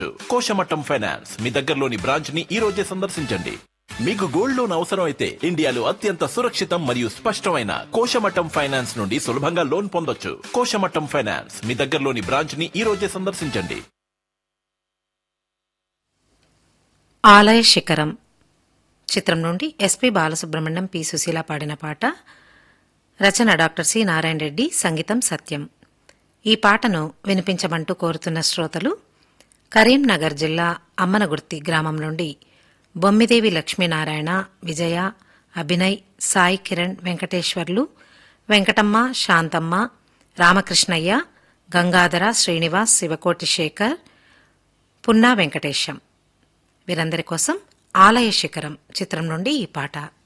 కోశమట్టం ఫైనాన్స్ మీ దగ్గరలోని బ్రాంచ్ ని ఈ రోజే సందర్శించండి మీకు గోల్డ్ లోన్ అవసరం అయితే ఇండియాలో అత్యంత సురక్షితం మరియు స్పష్టమైన కోశమట్టం ఫైనాన్స్ నుండి సులభంగా లోన్ పొందొచ్చు కోశమట్టం ఫైనాన్స్ మీ దగ్గరలోని బ్రాంచ్ ని ఈ రోజే సందర్శించండి ఆలయ శిఖరం చిత్రం నుండి ఎస్పి బాలసుబ్రహ్మణ్యం పి సుశీల పాడిన పాట రచన డాక్టర్ సి నారాయణ రెడ్డి సంగీతం సత్యం ఈ పాటను వినిపించమంటూ కోరుతున్న శ్రోతలు కరీంనగర్ జిల్లా అమ్మనగుర్తి గ్రామం నుండి బొమ్మిదేవి లక్ష్మీనారాయణ విజయ అభినయ్ సాయి కిరణ్ వెంకటేశ్వర్లు వెంకటమ్మ శాంతమ్మ రామకృష్ణయ్య గంగాధర శ్రీనివాస్ శివకోటి శేఖర్ పున్నా వెంకటేశం వీరందరి కోసం ఆలయ శిఖరం చిత్రం నుండి ఈ పాట